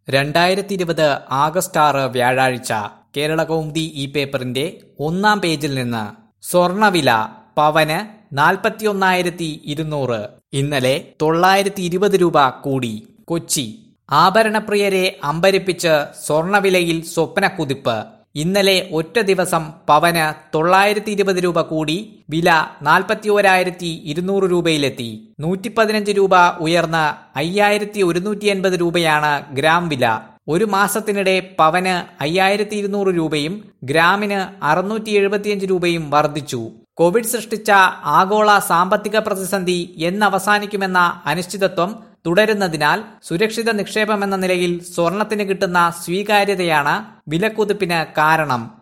രണ്ടായിരത്തി ഇരുപത് ആഗസ്റ്റ് ആറ് വ്യാഴാഴ്ച കേരള കൗമുദി ഈ പേപ്പറിന്റെ ഒന്നാം പേജിൽ നിന്ന് സ്വർണവില പവന് നാൽപ്പത്തിയൊന്നായിരത്തി ഇരുന്നൂറ് ഇന്നലെ തൊള്ളായിരത്തി ഇരുപത് രൂപ കൂടി കൊച്ചി ആഭരണപ്രിയരെ അമ്പരിപ്പിച്ച് സ്വർണവിലയിൽ സ്വപ്നക്കുതിപ്പ് ഇന്നലെ ഒറ്റ ദിവസം പവന് തൊള്ളായിരത്തി ഇരുപത് രൂപ കൂടി വില നാൽപ്പത്തി ഒരായിരത്തി ഇരുന്നൂറ് രൂപയിലെത്തി നൂറ്റി പതിനഞ്ച് രൂപ ഉയർന്ന് അയ്യായിരത്തി ഒരുന്നൂറ്റി എൺപത് രൂപയാണ് ഗ്രാം വില ഒരു മാസത്തിനിടെ പവന് അയ്യായിരത്തി ഇരുന്നൂറ് രൂപയും ഗ്രാമിന് അറുന്നൂറ്റി എഴുപത്തിയഞ്ച് രൂപയും വർദ്ധിച്ചു കോവിഡ് സൃഷ്ടിച്ച ആഗോള സാമ്പത്തിക പ്രതിസന്ധി എന്നവസാനിക്കുമെന്ന അനിശ്ചിതത്വം തുടരുന്നതിനാൽ സുരക്ഷിത നിക്ഷേപമെന്ന നിലയിൽ സ്വർണത്തിന് കിട്ടുന്ന സ്വീകാര്യതയാണ് വിലക്കുതിപ്പിന് കാരണം